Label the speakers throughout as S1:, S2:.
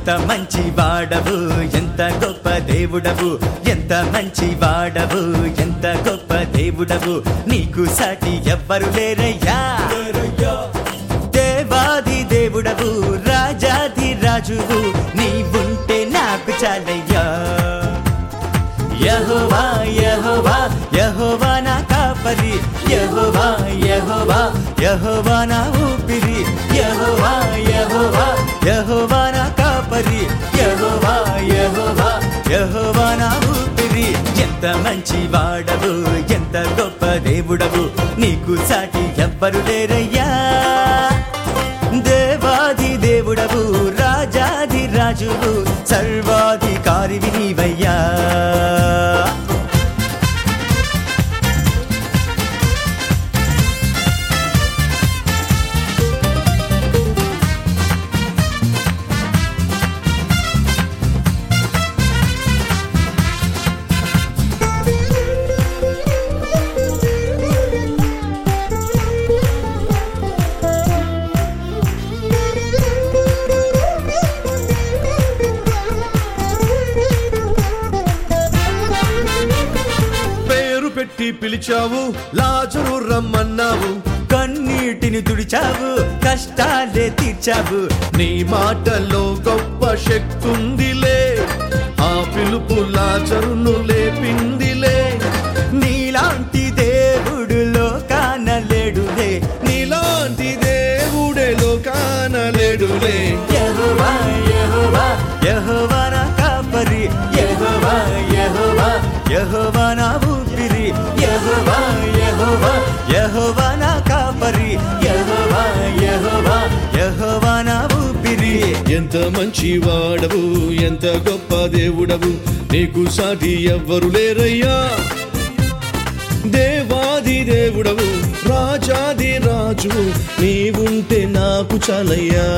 S1: ఎంత మంచి వాడవు ఎంత గొప్ప దేవుడవు ఎంత మంచి వాడవు ఎంత గొప్ప దేవుడవు నీకు సాటి ఎవ్వరు లేరయ్యా దేవాది దేవుడవు రాజాది రాజువు నీవుంటే నాకు చాలయ్యా యహోవా యహోవా యహోవా నా కాపరి యహోవా యహోవా యహోవా నా ఊపిరి యహోవా యహోవా యహోవా నా కాపరి యహోవా యహోవా యహోవా నా ఊపిరి ఎంత మంచి వాడవు ఎంత గొప్ప దేవుడవు నీకు సాటి ఎవ్వరు లేరయ్యా దేవాది దేవుడవు రాజాది రాజువు సర్వాధికారి నీవయ్యా
S2: పేరు పెట్టి పిలిచావు లాజరు రమ్మన్నావు
S1: కన్నీటిని తుడిచావు కష్టాలే తీర్చావు
S2: నీ మాటలో గొప్ప శక్తుందిలే ఆ పిలుపు లాజరును లేపిందిలే
S1: నీలాంటి దేవుడు లోకానలేడులే
S2: నీలాంటి దేవుడే లోకానలేడులే
S1: యెహోవా యెహోవా యెహోవా నా కాపరి యెహోవా యెహోవా యెహోవా నా ఊపిరి యెహోవా యెహోవా యెహోవా నా కాపరి యెహోవా యెహోవా యెహోవా నా ఊపిరి
S2: ఎంత మంచి వాడవు ఎంత గొప్ప దేవుడవు నీకు సాటి ఎవ్వరు లేరయ్యా దేవాది దేవుడవు రాజాది రాజు నీవుంటే నాకు చాలయ్యా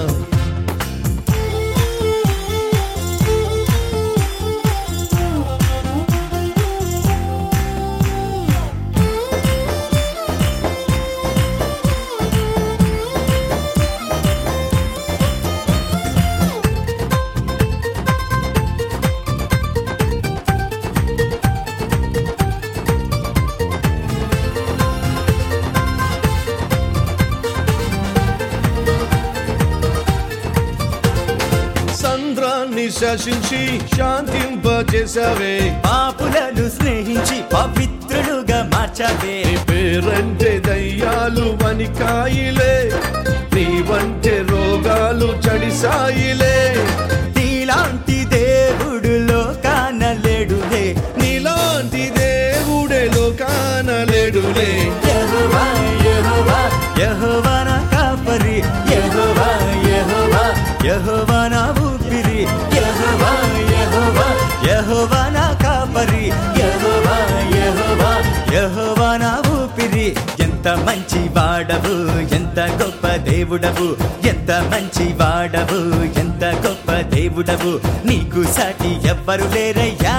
S2: సంద్రాన్ని శాసించి శాంతింపజేశావే
S1: పాపులను స్నేహించి పవిత్రులుగా మార్చావే
S2: నీ పేరంటే దయ్యాలు వనికాయిలే నీ వంటే రోగాలు చడిసాయిలే
S1: నీలాంటి దేవుడు లోకానలేడులే
S2: నీలాంటి దేవుడే లోకానలేడులే
S1: యెహోవా యెహోవా యెహోవా నా కాపరి యెహోవా యెహోవా యెహోవా నా ఊపిరి యెహోవా యెహోవా యెహోవా నా కాపరి యెహోవా యెహోవా యెహోవా నా ఊపిరి ఎంత మంచి వాడవు ఎంత గొప్ప దేవుడవు ఎంత మంచి వాడవు ఎంత గొప్ప దేవుడవు నీకు సాటి ఎవ్వరు లేరయ్యా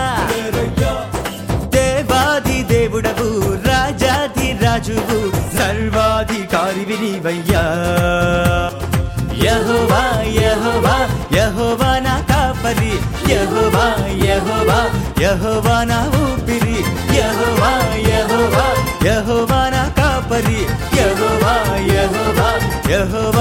S1: దేవాది దేవుడవు రాజాది రాజువు సర్వాధికారి నీవయ్యా యహోవా యహోవా యహోవా నా కాపరి యహోవా యహోవా యహోవా నా ఊపిరి యహోవా యహోవా యహోవా నా కాపరి యహోవా యహోవా యహోవా